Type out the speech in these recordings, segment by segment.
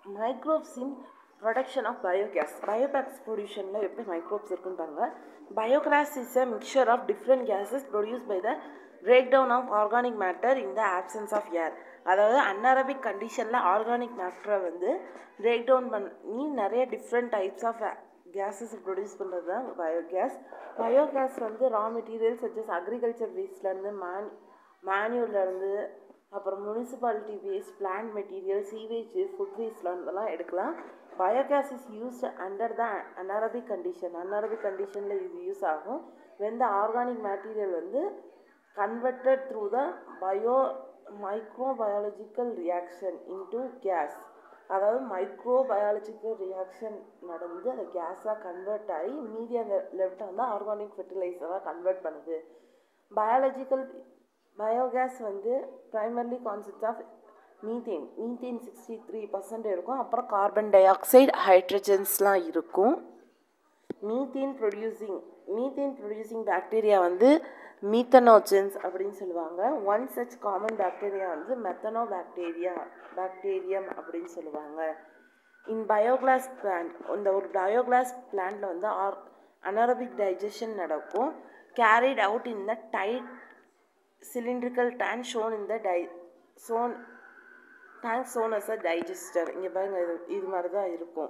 microbes in production of biogas biogas ப்ரொடியூஷனில் எப்படி microbes இருக்குன்னு பாருங்கள் biogas is a mixture of different gases produce by the break down of organic matter in the absence of air அதாவது anaerobic கண்டிஷனில் organic மேட்டரை வந்து break down பண்ணி நிறைய different types of gases produce பண்ணுறது தான் பயோகேஸ் பயோகேஸ் வந்து raw materials such as agriculture வேஸ்ட்லேருந்து மேன் மேன்யூர்லேருந்து அப்புறம் municipality waste plant material sewage food வேஸ்ட்லாம் எடுக்கலாம் biogas is used under the anaerobic condition anaerobic கண்டிஷனில் இது யூஸ் ஆகும் வெந்த ஆர்கானிக் மெட்டீரியல் வந்து converted through the bio microbiological reaction into gas அதாவது மைக்ரோபயாலஜிக்கல் ரியாக்ஷன் நடந்து அந்த கேஸாக கன்வெர்ட் ஆகி மீதி அந்த லெஃப்ட் வந்து ஆர்கானிக் ஃபெர்டிலைசராக கன்வெர்ட் பண்ணுது பயாலஜிக்கல் பயோகேஸ் வந்து primarily concept of methane methane sixty three percent இருக்கும் அப்புறம் கார்பன் டை ஆக்சைடு ஹைட்ரஜன்ஸ்லாம் இருக்கும் methane producing methane producing bacteria வந்து மீத்தனோஜென்ஸ் அப்படின்னு சொல்லுவாங்க ஒன் சச் காமன் பாக்டீரியா வந்து மெத்தனோ பாக்டீரியா பாக்டீரியம் அப்படின்னு சொல்லுவாங்க இன் பயோகிளாஸ் பிளான்ட் இந்த ஒரு பயோகிளாஸ் பிளான்ட்டில் வந்து ஆர் அனரபிக் டைஜஷன் நடக்கும் carried out in the tight cylindrical tank shown in the die zone tank zone as a digester இங்கே பாருங்க இது இது மாதிரி தான் இருக்கும்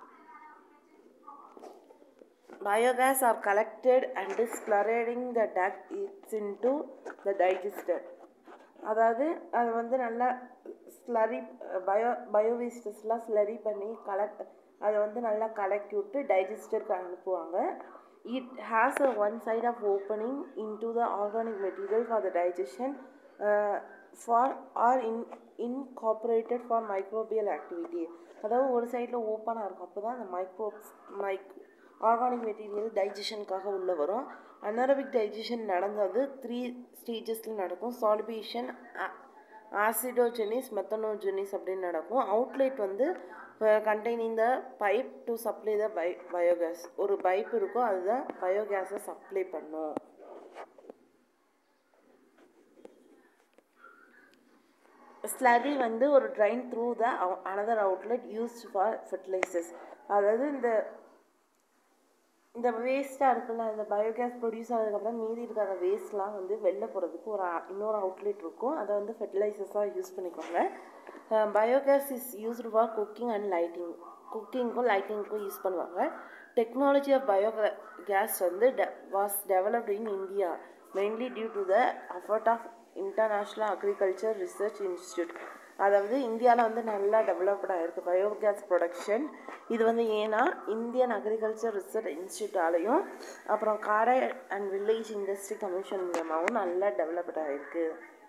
biogas are collected and slurrying the duct it's into the digester அதாவது அது வந்து நல்லா ஸ்லரி பயோ பயோவேஸ்டஸ்லாம் ஸ்லரி பண்ணி கலெக்ட் அதை வந்து நல்லா கலக்கி விட்டு டைஜஸ்டருக்கு அனுப்புவாங்க it has a one side of opening into the organic material for the digestion for or in incorporated for microbial activity அதாவது ஒரு சைடில் ஓப்பனாக இருக்கும் அப்போ தான் அந்த மைக்ரோப்ஸ் மைக் ஆர்கானிக் மெட்டீரியல் டைஜஷனுக்காக உள்ளே வரும் அனரபிக் டைஜஷன் நடந்தது த்ரீ ஸ்டேஜஸில் நடக்கும் சாலிபேஷன் ஆசிடோஜெனிஸ் மெத்தனோஜெனிஸ் அப்படின்னு நடக்கும் அவுட்லெட் வந்து containing the pipe to supply the பை பயோகேஸ் ஒரு பைப் இருக்கும் அதுதான் பயோகேஸை சப்ளை பண்ணும் ஸ்லரி வந்து ஒரு drain through the another outlet used for fertilisers அதாவது இந்த இந்த வேஸ்ட்டாக இருக்குல்ல இந்த பயோகேஸ் ப்ரொடியூஸ் ஆனதுக்கப்புறம் மீதி இருக்கிற வேஸ்ட்லாம் வந்து வெளில போகிறதுக்கு ஒரு இன்னொரு அவுட்லெட் இருக்கும் அதை வந்து ஃபெர்டிலைசர்ஸாக யூஸ் பண்ணிக்கோங்க biogas is used for cooking and lighting குக்கிங்க்கும் லைட்டிங்க்கும் யூஸ் பண்ணுவாங்க டெக்னாலஜி ஆஃப் பயோ கேஸ் வந்து டெ was developed in India mainly due to the effort of international agriculture research institute அதாவது இந்தியாவில் வந்து நல்லா டெவலப்ட் ஆகிருக்கு பயோகேஸ் ப்ரொடக்ஷன் இது வந்து ஏன்னா இந்தியன் அக்ரிகல்ச்சர் ரிசர்ச் இன்ஸ்டியூட்டாலையும் அப்புறம் காடை அண்ட் வில்லேஜ் இண்டஸ்ட்ரி கமிஷன் மூலமாகவும் நல்லா டெவலப்ட் ஆகிருக்கு